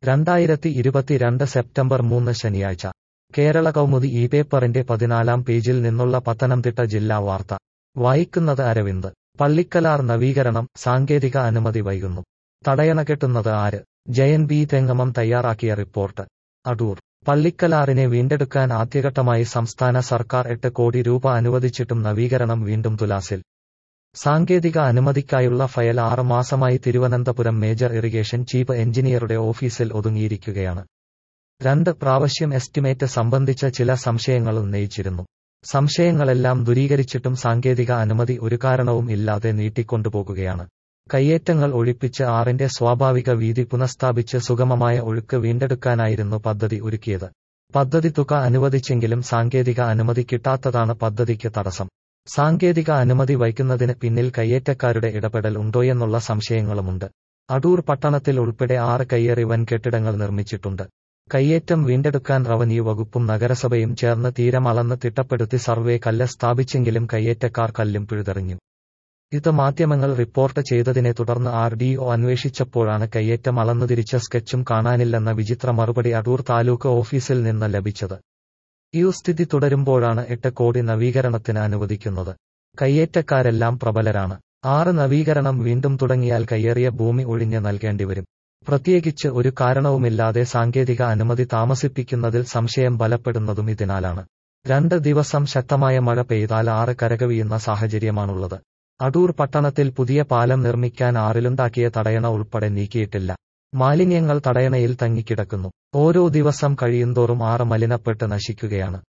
രണ്ടായിരത്തി ഇരുപത്തിരണ്ട് സെപ്റ്റംബർ മൂന്ന് ശനിയാഴ്ച കേരള കൗമുദി ഈ പേപ്പറിന്റെ പതിനാലാം പേജിൽ നിന്നുള്ള പത്തനംതിട്ട ജില്ലാ വാർത്ത വായിക്കുന്നത് അരവിന്ദ് പള്ളിക്കലാർ നവീകരണം സാങ്കേതിക അനുമതി വൈകുന്നു തടയണ കെട്ടുന്നത് ആര് ജയൻ ബി തെങ്ങമം തയ്യാറാക്കിയ റിപ്പോർട്ട് അടൂർ പള്ളിക്കലാറിനെ വീണ്ടെടുക്കാൻ ആദ്യഘട്ടമായി സംസ്ഥാന സർക്കാർ എട്ട് കോടി രൂപ അനുവദിച്ചിട്ടും നവീകരണം വീണ്ടും തുലാസിൽ സാങ്കേതിക അനുമതിക്കായുള്ള ഫയൽ ആറ് മാസമായി തിരുവനന്തപുരം മേജർ ഇറിഗേഷൻ ചീഫ് എഞ്ചിനീയറുടെ ഓഫീസിൽ ഒതുങ്ങിയിരിക്കുകയാണ് രണ്ട് പ്രാവശ്യം എസ്റ്റിമേറ്റ് സംബന്ധിച്ച ചില സംശയങ്ങൾ ഉന്നയിച്ചിരുന്നു സംശയങ്ങളെല്ലാം ദൂരീകരിച്ചിട്ടും സാങ്കേതിക അനുമതി ഒരു കാരണവും ഇല്ലാതെ നീട്ടിക്കൊണ്ടുപോകുകയാണ് കയ്യേറ്റങ്ങൾ ഒഴിപ്പിച്ച് ആറിന്റെ സ്വാഭാവിക വീതി പുനഃസ്ഥാപിച്ച് സുഗമമായ ഒഴുക്ക് വീണ്ടെടുക്കാനായിരുന്നു പദ്ധതി ഒരുക്കിയത് പദ്ധതി തുക അനുവദിച്ചെങ്കിലും സാങ്കേതിക അനുമതി കിട്ടാത്തതാണ് പദ്ധതിക്ക് തടസ്സം സാങ്കേതിക അനുമതി വയ്ക്കുന്നതിന് പിന്നിൽ കയ്യേറ്റക്കാരുടെ ഇടപെടൽ ഉണ്ടോയെന്നുള്ള സംശയങ്ങളുമുണ്ട് അടൂർ പട്ടണത്തിൽ ഉൾപ്പെടെ ആറ് കയ്യേറി വൻ കെട്ടിടങ്ങൾ നിർമ്മിച്ചിട്ടുണ്ട് കയ്യേറ്റം വീണ്ടെടുക്കാൻ റവന്യൂ വകുപ്പും നഗരസഭയും ചേർന്ന് തീരം അളന്ന് തിട്ടപ്പെടുത്തി സർവേ കല്ല് സ്ഥാപിച്ചെങ്കിലും കയ്യേറ്റക്കാർ കല്ലും പിഴുതെറിഞ്ഞു ഇത് മാധ്യമങ്ങൾ റിപ്പോർട്ട് ചെയ്തതിനെ തുടർന്ന് ആർ ഡി ഒ അന്വേഷിച്ചപ്പോഴാണ് കയ്യേറ്റം അളന്നുതിരിച്ച സ്കെച്ചും കാണാനില്ലെന്ന വിചിത്ര മറുപടി അടൂർ താലൂക്ക് ഓഫീസിൽ നിന്ന് ലഭിച്ചത് ഈ സ്ഥിതി തുടരുമ്പോഴാണ് എട്ട് കോടി നവീകരണത്തിന് അനുവദിക്കുന്നത് കയ്യേറ്റക്കാരെല്ലാം പ്രബലരാണ് ആറ് നവീകരണം വീണ്ടും തുടങ്ങിയാൽ കയ്യേറിയ ഭൂമി ഒഴിഞ്ഞ് നൽകേണ്ടിവരും പ്രത്യേകിച്ച് ഒരു കാരണവുമില്ലാതെ സാങ്കേതിക അനുമതി താമസിപ്പിക്കുന്നതിൽ സംശയം ബലപ്പെടുന്നതും ഇതിനാലാണ് രണ്ട് ദിവസം ശക്തമായ മഴ പെയ്താൽ ആറ് കരകവിയുന്ന സാഹചര്യമാണുള്ളത് അടൂർ പട്ടണത്തിൽ പുതിയ പാലം നിർമ്മിക്കാൻ ആറിലുണ്ടാക്കിയ തടയണ ഉൾപ്പെടെ നീക്കിയിട്ടില്ല മാലിന്യങ്ങൾ തടയണയിൽ തങ്ങിക്കിടക്കുന്നു ഓരോ ദിവസം കഴിയുന്തോറും ആറ് മലിനപ്പെട്ട് നശിക്കുകയാണ്